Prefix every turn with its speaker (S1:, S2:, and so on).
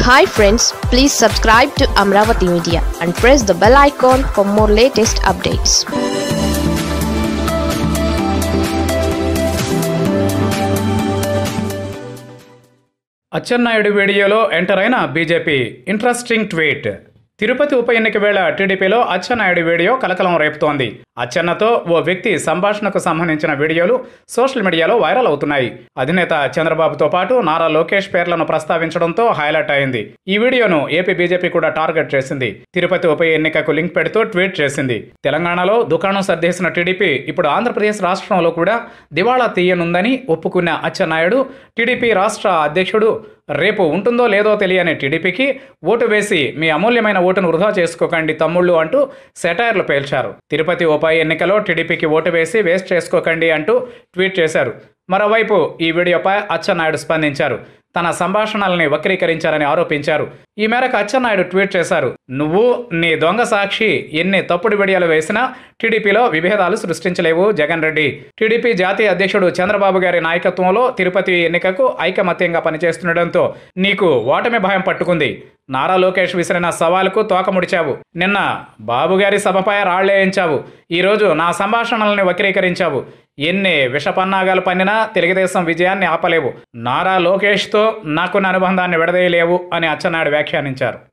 S1: hi friends please subscribe to Amaravati media and press the bell icon for more latest updates
S2: Atchannaidu వీడియోలో enter అయిన BJP interesting tweet Tirupati ఉప ఎన్నిక వేళ టీడీపీలో Atchannaidu video కలకలం రేపుతోంది అచ్చెన్నతో ఓ వ్యక్తి సంభాషణకు సంబంధించిన వీడియోలు సోషల్ మీడియాలో వైరల్ అవుతున్నాయి అధినేత చంద్రబాబుతో పాటు నారా లోకేష్ పేర్లను ప్రస్తావించడంతో హైలైట్ అయింది ఈ వీడియోను ఏపీ బీజేపీ కూడా టార్గెట్ చేసింది తిరుపతి ఉప ఎన్నికకు లింక్ పెడుతూ ట్వీట్ చేసింది తెలంగాణలో దుకాణం సర్దేసిన టీడీపీ ఇప్పుడు ఆంధ్రప్రదేశ్ రాష్ట్రంలో కూడా దివాళా తీయనుందని ఒప్పుకున్న అచ్చెన్నాయుడు టీడీపీ రాష్ట్ర అధ్యక్షుడు రేపు ఉంటుందో లేదో తెలియని టీడీపీకి ఓటు వేసి మీ అమూల్యమైన ఓటును వృధా చేసుకోకండి తమ్ముళ్ళు అంటూ సెటైర్లు పేల్చారు తిరుపతి ఉప ఎన్నికలో టీడీపీకి ఓటు వేసి వేస్ట్ చేసుకోకండి అంటూ ట్వీట్ చేశారు మరోవైపు ఈ వీడియోపై అచ్చెన్నాయుడు స్పందించారు తన సంభాషణల్ని వక్రీకరించారని ఆరోపించారు ఈ మేరకు అచ్చెన్నాయుడు ట్వీట్ చేశారు నువ్వు నీ దొంగ సాక్షి ఎన్ని తప్పుడు వీడియోలు వేసినా టీడీపీలో విభేదాలు సృష్టించలేవు జగన్ రెడ్డి టీడీపీ జాతీయ అధ్యక్షుడు చంద్రబాబు గారి నాయకత్వంలో తిరుపతి ఎన్నికకు ఐకమత్యంగా పనిచేస్తుండటంతో నీకు ఓటమి భయం పట్టుకుంది నారా లోకేష్ విసిరిన సవాలుకు తోక ముడిచావు నిన్న బాబుగారి సభపై రాళ్లేయించావు ఈరోజు నా సంభాషణల్ని వక్రీకరించావు ఎన్ని విషపన్నాగాలు పన్నినా తెలుగుదేశం విజయాన్ని ఆపలేవు నారా లోకేష్తో నాకున్న అనుబంధాన్ని విడదీయలేవు అని అచ్చెన్నాయుడు వ్యాఖ్యానించారు